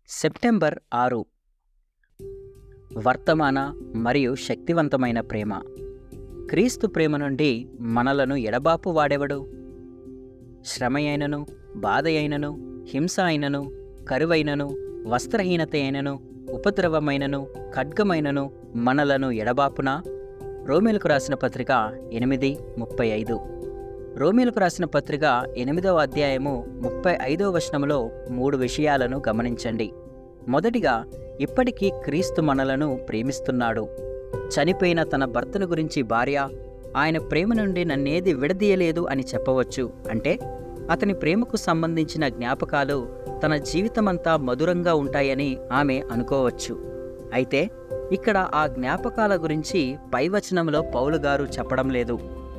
September ఆరు వర్తమాన మరియు శక్తివంతమైన ప్రేమ క్రీస్తు ప్రేమ నుండి మనలను ఎడబాపు వాడెవడు శ్రమ అయినను బాధ అయినను హింస అయినను కరువైనను వస్త్రహీనత అయినను ఉపద్రవమైనను ఖడ్గమైనను మనలను ఎడబాపునా రోమిలకు రాసిన పత్రిక ఎనిమిది ముప్పై ఐదు రోమిలకు రాసిన పత్రిక ఎనిమిదవ అధ్యాయము ముప్పై ఐదవ వచనంలో మూడు విషయాలను గమనించండి మొదటిగా ఇప్పటికీ క్రీస్తు మనలను ప్రేమిస్తున్నాడు చనిపోయిన తన భర్తను గురించి భార్య ఆయన ప్రేమ నుండి నన్నేది విడదీయలేదు అని చెప్పవచ్చు అంటే అతని ప్రేమకు సంబంధించిన జ్ఞాపకాలు తన జీవితమంతా మధురంగా ఉంటాయని ఆమె అనుకోవచ్చు అయితే ఇక్కడ ఆ జ్ఞాపకాల గురించి పైవచనంలో పౌలు గారు చెప్పడం లేదు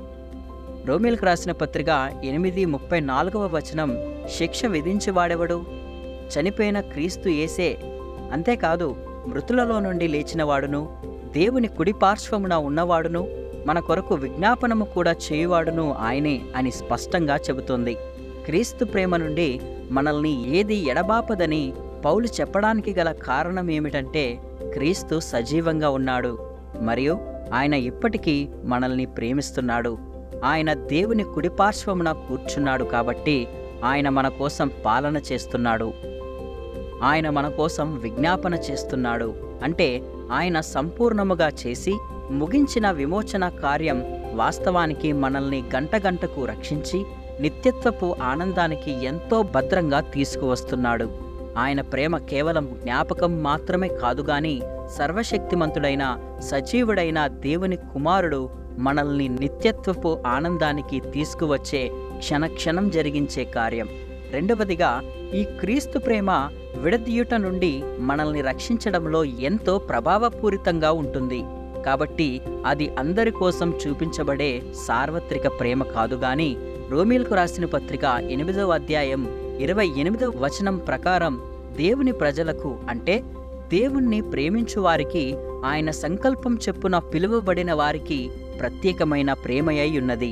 రోమిల్కు రాసిన పత్రిక ఎనిమిది ముప్పై నాలుగవ వచనం శిక్ష విధించేవాడెవడు చనిపోయిన క్రీస్తు ఏసే అంతేకాదు మృతులలో నుండి లేచినవాడును దేవుని కుడి పార్శ్వమున ఉన్నవాడును మన కొరకు విజ్ఞాపనము కూడా చేయువాడును ఆయనే అని స్పష్టంగా చెబుతోంది క్రీస్తు ప్రేమ నుండి మనల్ని ఏది ఎడబాపదని పౌలు చెప్పడానికి గల కారణం ఏమిటంటే క్రీస్తు సజీవంగా ఉన్నాడు మరియు ఆయన ఇప్పటికీ మనల్ని ప్రేమిస్తున్నాడు ఆయన దేవుని కుడిపార్శ్వమున కూర్చున్నాడు కాబట్టి ఆయన మన కోసం పాలన చేస్తున్నాడు ఆయన మన కోసం విజ్ఞాపన చేస్తున్నాడు అంటే ఆయన సంపూర్ణముగా చేసి ముగించిన విమోచన కార్యం వాస్తవానికి మనల్ని గంట గంటకు రక్షించి నిత్యత్వపు ఆనందానికి ఎంతో భద్రంగా తీసుకువస్తున్నాడు ఆయన ప్రేమ కేవలం జ్ఞాపకం మాత్రమే కాదు గాని సర్వశక్తిమంతుడైన సజీవుడైన దేవుని కుమారుడు మనల్ని నిత్యత్వపు ఆనందానికి తీసుకువచ్చే క్షణక్షణం జరిగించే కార్యం రెండవదిగా ఈ క్రీస్తు ప్రేమ విడదీయుట నుండి మనల్ని రక్షించడంలో ఎంతో ప్రభావపూరితంగా ఉంటుంది కాబట్టి అది అందరి కోసం చూపించబడే సార్వత్రిక ప్రేమ కాదు గాని రోమిల్కు రాసిన పత్రిక ఎనిమిదవ అధ్యాయం ఇరవై ఎనిమిదవ వచనం ప్రకారం దేవుని ప్రజలకు అంటే దేవుణ్ణి ప్రేమించు వారికి ఆయన సంకల్పం చెప్పున పిలువబడిన వారికి ప్రత్యేకమైన ప్రేమయై ఉన్నది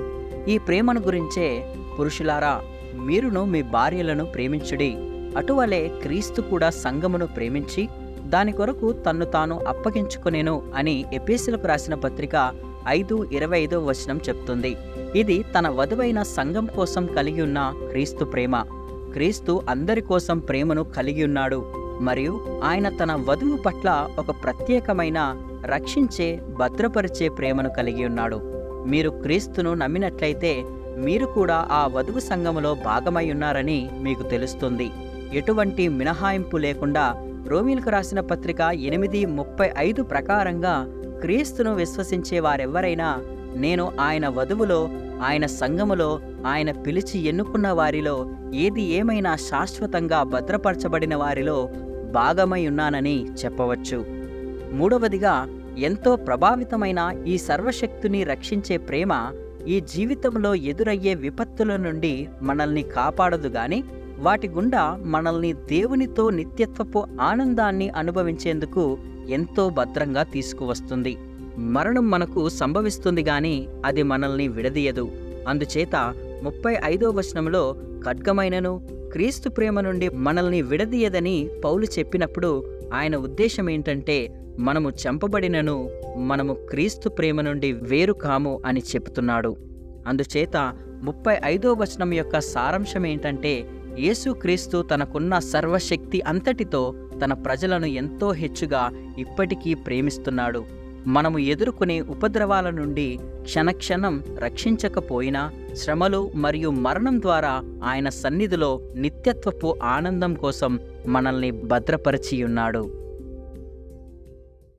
ఈ ప్రేమను గురించే పురుషులారా మీరును మీ భార్యలను ప్రేమించుడి అటువలే క్రీస్తు కూడా సంఘమును ప్రేమించి దాని కొరకు తన్ను తాను అప్పగించుకొనేను అని ఎపేసులకు రాసిన పత్రిక ఐదు ఇరవై ఐదో వచనం చెప్తుంది ఇది తన వధువైన సంఘం కోసం కలిగి ఉన్న క్రీస్తు ప్రేమ క్రీస్తు అందరి కోసం ప్రేమను కలిగి ఉన్నాడు మరియు ఆయన తన వధువు పట్ల ఒక ప్రత్యేకమైన రక్షించే భద్రపరిచే ప్రేమను కలిగి ఉన్నాడు మీరు క్రీస్తును నమ్మినట్లయితే మీరు కూడా ఆ వధువు సంఘములో భాగమై ఉన్నారని మీకు తెలుస్తుంది ఎటువంటి మినహాయింపు లేకుండా రోమిల్కు రాసిన పత్రిక ఎనిమిది ముప్పై ఐదు ప్రకారంగా క్రీస్తును విశ్వసించే వారెవ్వరైనా నేను ఆయన వధువులో ఆయన సంఘములో ఆయన పిలిచి ఎన్నుకున్న వారిలో ఏది ఏమైనా శాశ్వతంగా భద్రపరచబడిన వారిలో భాగమై ఉన్నానని చెప్పవచ్చు మూడవదిగా ఎంతో ప్రభావితమైన ఈ సర్వశక్తిని రక్షించే ప్రేమ ఈ జీవితంలో ఎదురయ్యే విపత్తుల నుండి మనల్ని కాపాడదు గాని వాటి గుండా మనల్ని దేవునితో నిత్యత్వపు ఆనందాన్ని అనుభవించేందుకు ఎంతో భద్రంగా తీసుకువస్తుంది మరణం మనకు సంభవిస్తుంది గాని అది మనల్ని విడదీయదు అందుచేత ముప్పై ఐదో వచనంలో ఖడ్గమైనను క్రీస్తు ప్రేమ నుండి మనల్ని విడదీయదని పౌలు చెప్పినప్పుడు ఆయన ఉద్దేశం ఏంటంటే మనము చంపబడినను మనము క్రీస్తు ప్రేమ నుండి వేరు కాము అని చెప్తున్నాడు అందుచేత ముప్పై ఐదో వచనం యొక్క సారాంశం ఏంటంటే యేసుక్రీస్తు తనకున్న సర్వశక్తి అంతటితో తన ప్రజలను ఎంతో హెచ్చుగా ఇప్పటికీ ప్రేమిస్తున్నాడు మనము ఎదుర్కొనే ఉపద్రవాల నుండి క్షణక్షణం రక్షించకపోయినా శ్రమలు మరియు మరణం ద్వారా ఆయన సన్నిధిలో నిత్యత్వపు ఆనందం కోసం మనల్ని భద్రపరిచి ఉన్నాడు